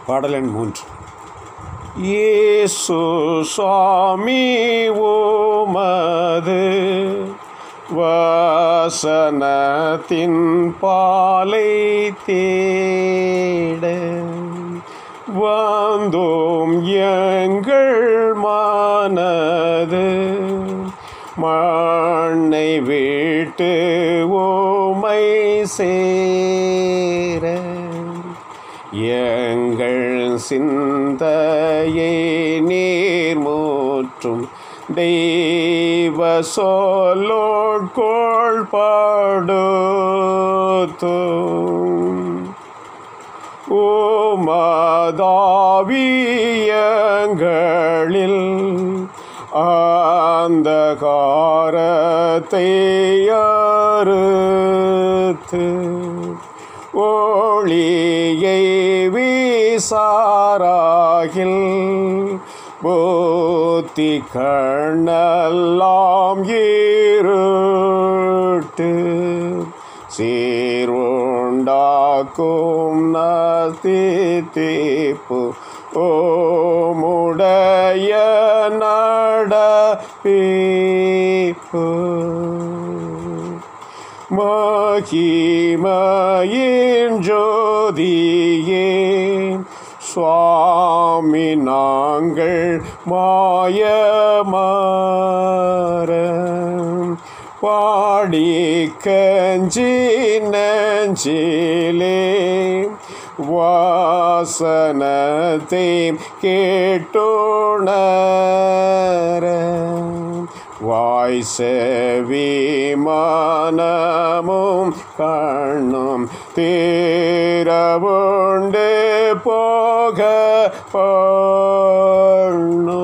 பாடல் எண் மூன்று இயேசு சுவாமி ஓமது வாசனத்தின் பாலை தேட வந்தோம் எங்கள் மனது மண்ணை விட்டு ஓமை சேர எங்கள் சிந்தையை நீர்மூற்றும் தெய்வ சொல்லோட்கோள் பாடுத்தும் உமதாவியங்களில் அந்த காரத்தை அறுத்து ஒளியை வீசாராகில் போத்தி கண்ணெல்லாம் இருட்டு சீர்வுண்டாக்கும் நத்திப்பு ஓமுடைய நடப்பீப்பு மகிமையின் ஜோதியே சுவாமி நாங்கள் மாயமாரம் பாடி கஞ்சி நஞ்சிலே வாசனத்தை கேட்டுணர வாய் செவி மனமும் கண்ணும் தீரவுண்டு போக பண்ணும்